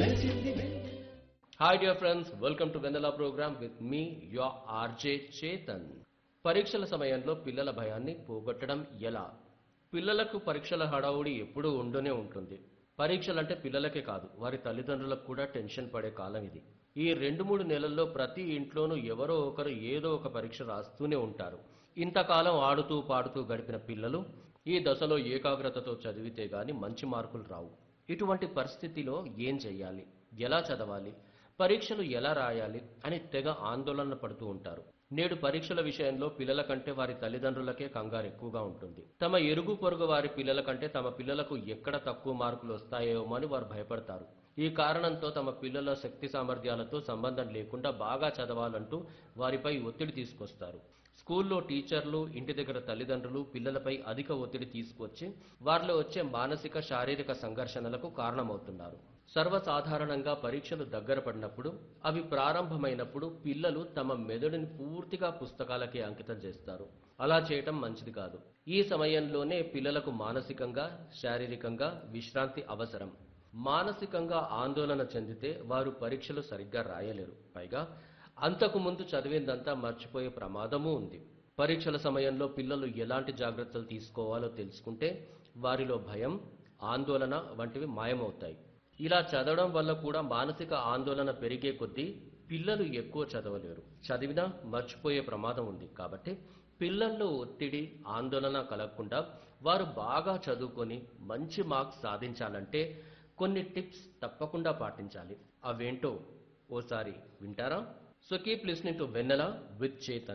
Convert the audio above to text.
hi dear friends welcome to Vennela program with me your RJ Chetan పరీక్షల సమయంలో పిల్లల భయాన్ని పోగొట్టడం ఎలా పిల్లలకు పరీక్షల హడావుడి ఎప్పుడూ ఉంటూనే ఉంటుంది పరీక్షలంటే పిల్లలకే కాదు వారి తల్లిదండ్రులకు కూడా టెన్షన్ పడే కాలం ఇది ఈ రెండు మూడు నెలల్లో ప్రతి ఇంట్లోనూ ఎవరో ఒకరు ఏదో ఒక పరీక్ష రాస్తూనే ఉంటారు ఇంతకాలం ఆడుతూ పాడుతూ గడిపిన పిల్లలు ఈ దశలో ఏకాగ్రతతో చదివితే గాని మంచి మార్కులు రావు ఇటువంటి పరిస్థితిలో ఏం చేయాలి ఎలా చదవాలి పరీక్షలు ఎలా రాయాలి అని తెగ ఆందోళన పడుతూ ఉంటారు నేడు పరీక్షల విషయంలో పిల్లల కంటే వారి తల్లిదండ్రులకే కంగారు ఎక్కువగా ఉంటుంది తమ ఎరుగు పొరుగు వారి పిల్లల కంటే తమ పిల్లలకు ఎక్కడ తక్కువ మార్కులు వస్తాయేమో అని వారు భయపడతారు ఈ కారణంతో తమ పిల్లల శక్తి సామర్థ్యాలతో సంబంధం లేకుండా బాగా చదవాలంటూ వారిపై ఒత్తిడి తీసుకొస్తారు స్కూల్లో టీచర్లు ఇంటి దగ్గర తల్లిదండ్రులు పిల్లలపై అధిక ఒత్తిడి తీసుకొచ్చి వారిలో వచ్చే మానసిక శారీరక సంఘర్షణలకు కారణమవుతున్నారు సర్వసాధారణంగా పరీక్షలు దగ్గర పడినప్పుడు అవి ప్రారంభమైనప్పుడు పిల్లలు తమ మెదడుని పూర్తిగా పుస్తకాలకే అంకితం చేస్తారు అలా చేయటం మంచిది కాదు ఈ సమయంలోనే పిల్లలకు మానసికంగా శారీరకంగా విశ్రాంతి అవసరం మానసికంగా ఆందోళన చెందితే వారు పరీక్షలు సరిగ్గా రాయలేరు పైగా అంతకు ముందు చదివిందంతా మర్చిపోయే ప్రమాదమూ ఉంది పరీక్షల సమయంలో పిల్లలు ఎలాంటి జాగ్రత్తలు తీసుకోవాలో తెలుసుకుంటే వారిలో భయం ఆందోళన వంటివి మాయమవుతాయి ఇలా చదవడం వల్ల కూడా మానసిక ఆందోళన పెరిగే కొద్దీ పిల్లలు ఎక్కువ చదవలేరు చదివినా మర్చిపోయే ప్రమాదం ఉంది కాబట్టి పిల్లల్లో ఒత్తిడి ఆందోళన కలగకుండా వారు బాగా చదువుకొని మంచి మార్క్స్ సాధించాలంటే కొన్ని టిప్స్ తప్పకుండా పాటించాలి అవేంటో ఓసారి వింటారా so keep listening to Vennela with Chetan